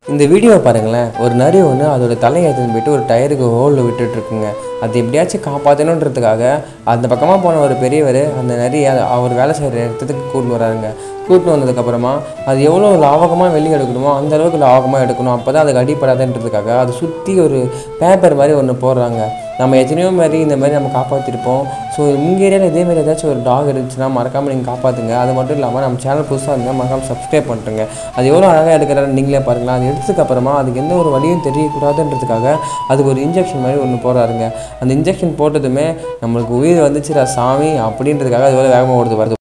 இந்த வீடியோவை பாருங்களேன் ஒரு நரி ஒன்று அதோட தலையை எடுத்துன்னு போயிட்டு ஒரு டயருக்கு ஹோலில் விட்டுட்டு இருக்குங்க அது எப்படியாச்சும் காப்பாற்றணுன்றதுக்காக அந்த பக்கமாக போன ஒரு பெரியவர் அந்த நரியை அது- அவர் வேலை செய்கிற இடத்துக்கு கூட்டின்னு வராருங்க கூட்டின்னு வந்ததுக்கப்புறமா அது எவ்வளோ லாவகமாக வெளியே எடுக்கணுமோ அந்த அளவுக்கு லாவகமாக எடுக்கணும் அப்போ தான் அதுக்கு அடிப்படாதுன்றதுக்காக அதை சுற்றி ஒரு பேப்பர் மாதிரி ஒன்று போடுறாங்க நம்ம எத்தனையோ மாதிரி இந்த மாதிரி நம்ம காப்பாற்றிருப்போம் ஸோ உங்கள் ஏரியாவில் இதே மாதிரி ஏதாச்சும் ஒரு டாக் இருந்துச்சுன்னா மறக்காமல் நீங்கள் காப்பாற்றுங்க அது மட்டும் இல்லாமல் நம்ம சேனல் புதுசாக இருந்தால் மறக்காமல் சப்ஸ்கிரைப் பண்ணிட்டுங்க அது எவ்வளோ அழகாக எடுக்கிறாரு நீங்களே பாருங்களேன் அது எடுத்ததுக்கு அப்புறமா அதுக்கு எந்த ஒரு வழியும் தெரியக்கூடாதுன்றதுக்காக அதுக்கு ஒரு இன்ஜெக்ஷன் மாதிரி ஒன்று போடுறாருங்க அந்த இன்ஜெக்ஷன் போட்டதுமே நம்மளுக்கு உயிர் வந்துச்சுடா சாமி அப்படின்றதுக்காக அது வேலை வேகமாக ஓடுது வருது